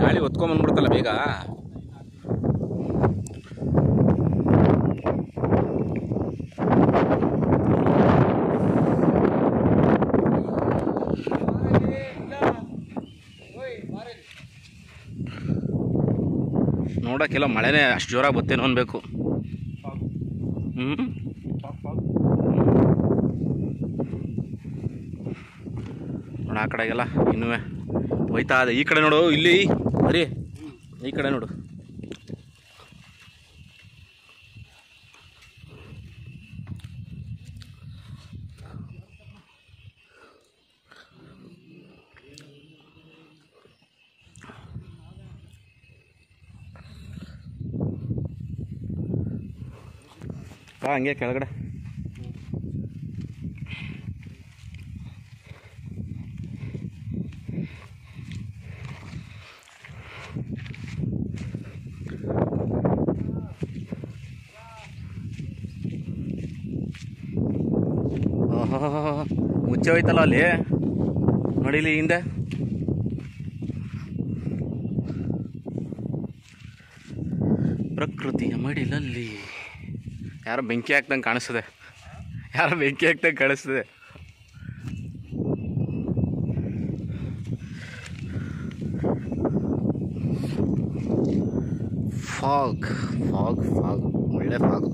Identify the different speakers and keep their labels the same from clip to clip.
Speaker 1: ಗಾಳಿ ಹೊತ್ಕೊಂಬಂದ್ಬಿಡ್ತಲ್ಲ ಬೇಗ ನೋಡೋಕ್ಕೆಲ್ಲ ಮಳೆನೇ ಅಷ್ಟು ಜೋರಾಗಿ ಬತ್ತೇನೋ ಅನ್ಬೇಕು ಹ್ಞೂ ನೋಡ ಆ ಕಡೆಗೆಲ್ಲ ಇನ್ನೂ ಹೋಯ್ತಾ ಇದೆ ಈ ಕಡೆ ನೋಡು ಇಲ್ಲಿ ಬರೀ ಈ ಕಡೆ ನೋಡು ಬಾ ಹಂಗೆ ಕೆಳಗಡೆ ಓಹೋ ಮುಚ್ಚೆ ಹೋಯ್ತಲ್ಲ ಅಲ್ಲಿ ನೋಡಿಲಿ ಹಿಂದೆ ಪ್ರಕೃತಿಯ ಮಡಿಲಲ್ಲಿ ಯಾರೋ ಬೆಂಕಿ ಹಾಕ್ದಂಗೆ ಕಾಣಿಸ್ತದೆ ಯಾರೋ ಬೆಂಕಿ ಹಾಕ್ದಂಗೆ ಕಾಣಿಸ್ತದೆ ಫಾಗ್ ಫಾಗ್ ಫಾಗ್ ಒಳ್ಳೆ ಫಾಗ್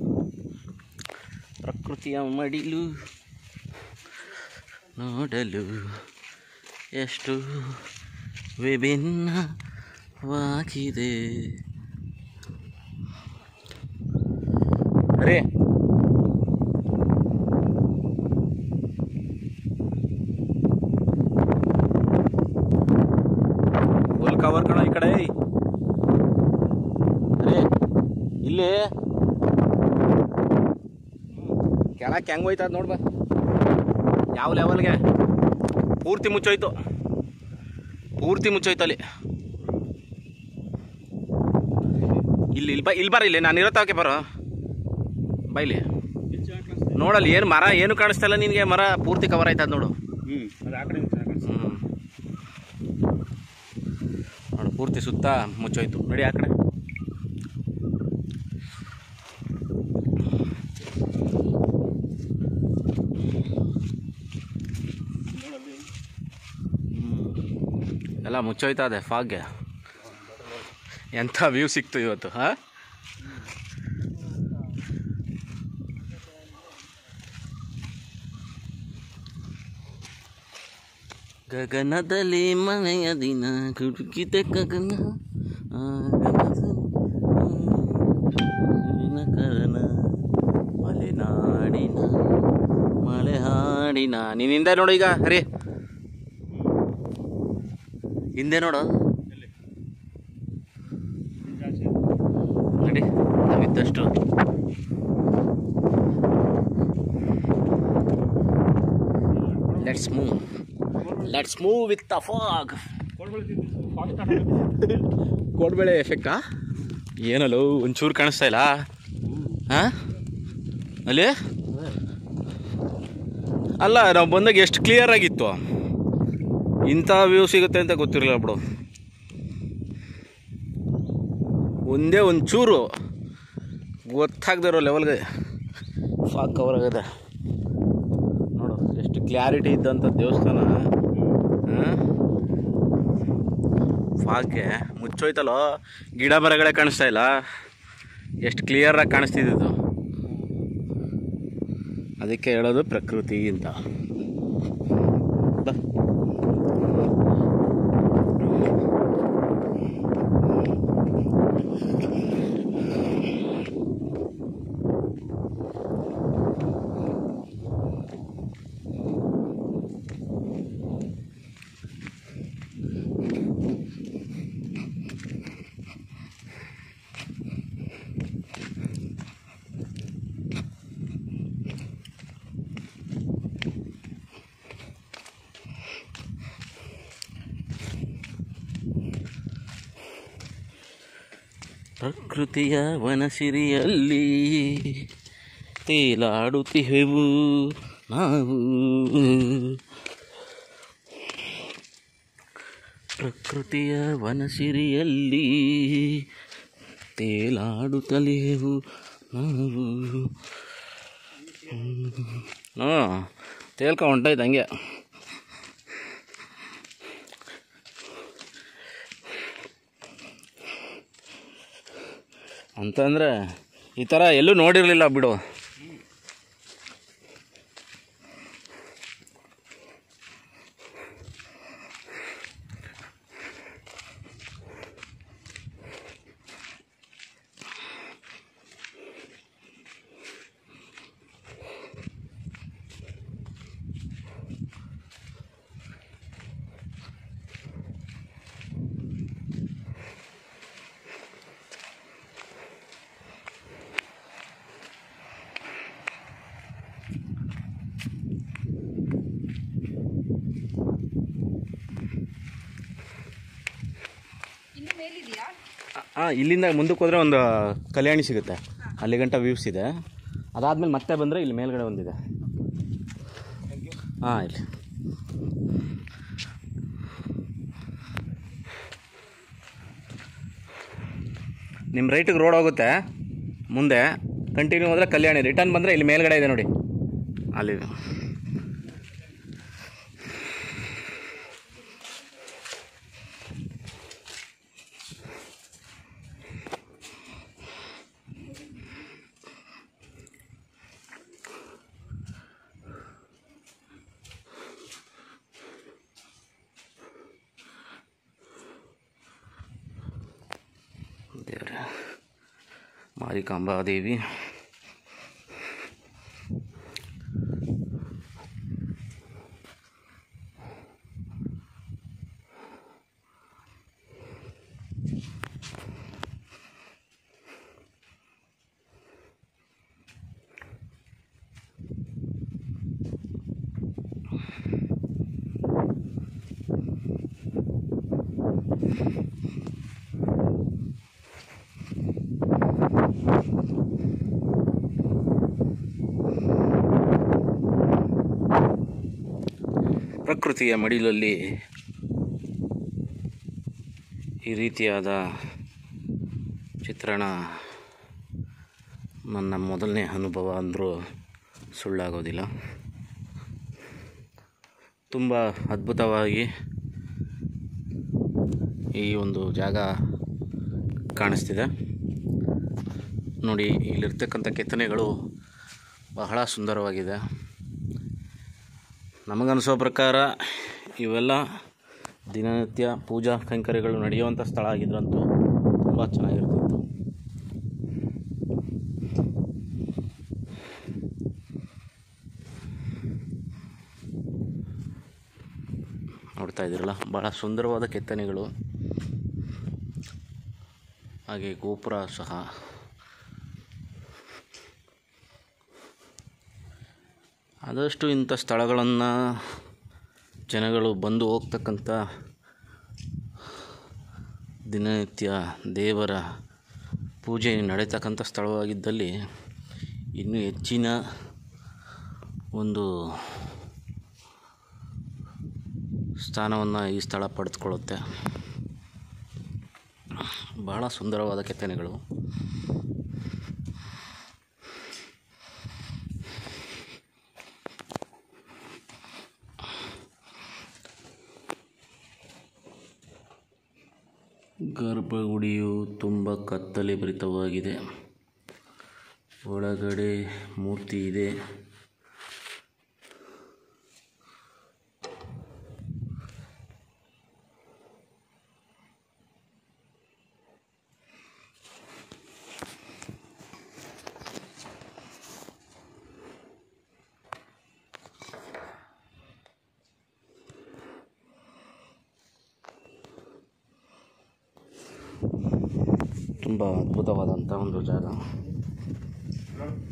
Speaker 1: ಪ್ರಕೃತಿಯ ಮಡಿಲು ನೋಡಲು ಎಷ್ಟು ವಿಭಿನ್ನವಾಗಿದೆ ಅರೇ ಫುಲ್ ಕವರ್ ಕಣ ಈ ಕಡೆ ಅರೇ ಇಲ್ಲಿ ಕೆಳಕ್ಕೆ ಹೆಂಗ್ ಹೋಯ್ತದ ನೋಡ್ಬಾ ಯಾವ ಲೆವೆಲ್ಗೆ ಪೂರ್ತಿ ಮುಚ್ಚೋಯ್ತು ಪೂರ್ತಿ ಮುಚ್ಚೋಯ್ತು ಅಲ್ಲಿ ಇಲ್ಲಿ ಇಲ್ಲಿ ಬಾ ಇಲ್ಲಿ ಬಾರ ಇಲ್ಲಿ ನಾನು ಇರತ್ತಾಕೆ ಬರೋ ಬೈಲಿ ನೋಡಲ್ಲಿ ಏನು ಮರ ಏನು ಕಾಣಿಸ್ತಾ ಇಲ್ಲ ನಿನಗೆ ಮರ ಪೂರ್ತಿ ಕವರ್ ಆಯ್ತದ ನೋಡು
Speaker 2: ಹ್ಞೂ ಅದು ಆ ಕಡೆ
Speaker 1: ಹ್ಞೂ ನೋಡು ಪೂರ್ತಿ ಸುತ್ತ ಮುಚ್ಚೋಯ್ತು ನೋಡಿ ಆ ಕಡೆ ಎಲ್ಲ ಮುಚ್ಚೋಯ್ತಾ ಇದೆ ಫಾಗ್ಗೆ ಎಂಥ ವ್ಯೂ ಸಿಕ್ತು ಇವತ್ತು ಹಾಂ ಗಗನದಲ್ಲಿ ಮನೆಯ ದಿನ ಕುಟುಕಿತ ಗಗನ ಆ ಗಗನದಲ್ಲಿ ಕರನ ಮಲೆನಾಡಿನ ಮಳೆ ಹಾಡಿನ ನೀನು ಹಿಂದೆ ನೋಡು ಈಗ ಹರಿ ಹಿಂದೆ ನೋಡು ನೋಡಿ ನಾವಿದ್ದಷ್ಟು let's move let's move with the fog ಕೋಡ್ಬೇಳೆ ಎಫೆಕ್ಟಾ ಏನಲ್ಲೋ ಒಂಚೂರು ಕಾಣಿಸ್ತಾ ಇಲ್ಲ ಹಾ ಅಲ್ಲಿ ಅಲ್ಲ ನಾವು ಬಂದಾಗ ಎಷ್ಟು ಕ್ಲಿಯರ್ ಆಗಿತ್ತು ಇಂಥ ವ್ಯೂ ಸಿಗುತ್ತೆ ಅಂತ ಗೊತ್ತಿರಲಿಲ್ಲ ಬಿಡು ಒಂದೇ ಒಂಚೂರು ಗೊತ್ತಾಗದೇ ಇರೋ ಲೆವೆಲ್ಗೆ ಫಾಗ್ ಕವರ್ ಆಗಿದೆ ನೋಡು ಎಷ್ಟು ಕ್ಲಾರಿಟಿ ಇದ್ದಂಥ ದೇವಸ್ಥಾನ ಫಾಗ್ಗೆ ಮುಚ್ಚೋಯ್ತಲ್ಲೋ ಗಿಡ ಮರಗಳೇ ಕಾಣಿಸ್ತಾ ಇಲ್ಲ ಎಷ್ಟು ಕ್ಲಿಯರಾಗಿ ಕಾಣಿಸ್ತಿದ್ದು ಅದಕ್ಕೆ ಹೇಳೋದು ಪ್ರಕೃತಿ ಅಂತ ಬಾ. ಪ್ರಕೃತಿಯ ವನಸಿರಿಯಲ್ಲಿ ತೇಲಾಡುತ್ತಿಹೆವು ನಾವು ಪ್ರಕೃತಿಯ ವನಸಿರಿಯಲ್ಲಿ ತೇಲಾಡುತ್ತಲೇವು ನಾವು ಹ್ಞೂ ತೇಲ್ಕ ಹೊಂಟೈತೆ ಹಂಗೆ ಅಂತಂದರೆ ಈ ಥರ ಎಲ್ಲೂ ನೋಡಿರಲಿಲ್ಲ ಬಿಡು
Speaker 2: ಇನ್ನು ಮೇಲಿದೆಯಾ
Speaker 1: ಹಾಂ ಇಲ್ಲಿಂದ ಮುಂದಕ್ಕೆ ಹೋದರೆ ಒಂದು ಕಲ್ಯಾಣಿ ಸಿಗುತ್ತೆ ಅಲ್ಲಿ ಗಂಟ ವ್ಯೂಸ್ ಇದೆ ಅದಾದಮೇಲೆ ಮತ್ತೆ ಬಂದರೆ ಇಲ್ಲಿ ಮೇಲ್ಗಡೆ ಒಂದಿದೆ ಹಾಂ ಇಲ್ಲಿ ನಿಮ್ಮ ರೈಟಿಗೆ ರೋಡ್ ಹೋಗುತ್ತೆ ಮುಂದೆ ಕಂಟಿನ್ಯೂ ಹೋದರೆ ಕಲ್ಯಾಣಿ ರಿಟರ್ನ್ ಬಂದರೆ ಇಲ್ಲಿ ಮೇಲ್ಗಡೆ ಇದೆ ನೋಡಿ ಅಲ್ಲಿ ದೇವರ ಮಾರಿಕಾಂಬಾದೇವಿ ಪ್ರಕೃತಿಯ ಮಡಿಲಲ್ಲಿ ಈ ರೀತಿಯಾದ ಚಿತ್ರಣ ನನ್ನ ಮೊದಲನೇ ಅನುಭವ ಅಂದರೂ ಸುಳ್ಳಾಗೋದಿಲ್ಲ ತುಂಬ ಅದ್ಭುತವಾಗಿ ಈ ಒಂದು ಜಾಗ ಕಾಣಿಸ್ತಿದೆ ನೋಡಿ ಇಲ್ಲಿರ್ತಕ್ಕಂಥ ಕೆತ್ತನೆಗಳು ಬಹಳ ಸುಂದರವಾಗಿದೆ ನಮಗನಿಸೋ ಪ್ರಕಾರ ಇವೆಲ್ಲ ದಿನನಿತ್ಯ ಪೂಜಾ ಕೈಂಕರ್ಯಗಳು ನಡೆಯುವಂಥ ಸ್ಥಳ ಆಗಿದ್ರಂತೂ ತುಂಬ ಚೆನ್ನಾಗಿರ್ತಿತ್ತು ನೋಡ್ತಾ ಇದ್ದೀರಲ್ಲ ಭಾಳ ಸುಂದರವಾದ ಕೆತ್ತನೆಗಳು ಹಾಗೆ ಗೋಪುರ ಸಹ ಆದಷ್ಟು ಇಂಥ ಸ್ಥಳಗಳನ್ನು ಜನಗಳು ಬಂದು ಹೋಗ್ತಕ್ಕಂಥ ದಿನನಿತ್ಯ ದೇವರ ಪೂಜೆ ನಡೀತಕ್ಕಂಥ ಸ್ಥಳವಾಗಿದ್ದಲ್ಲಿ ಇನ್ನೂ ಹೆಚ್ಚಿನ ಒಂದು ಸ್ಥಾನವನ್ನು ಈ ಸ್ಥಳ ಪಡೆದುಕೊಳ್ಳುತ್ತೆ ಬಹಳ ಸುಂದರವಾದ ಕೆತ್ತನೆಗಳು ಗರ್ಭಗುಡಿಯು ತುಂಬ ಕತ್ತಲೆ ಭರಿತವಾಗಿದೆ ಒಳಗಡೆ ಮೂರ್ತಿ ಇದೆ ತುಂಬ ಅದ್ಭುತವಾದಂಥ ಒಂದು ಜಾಗ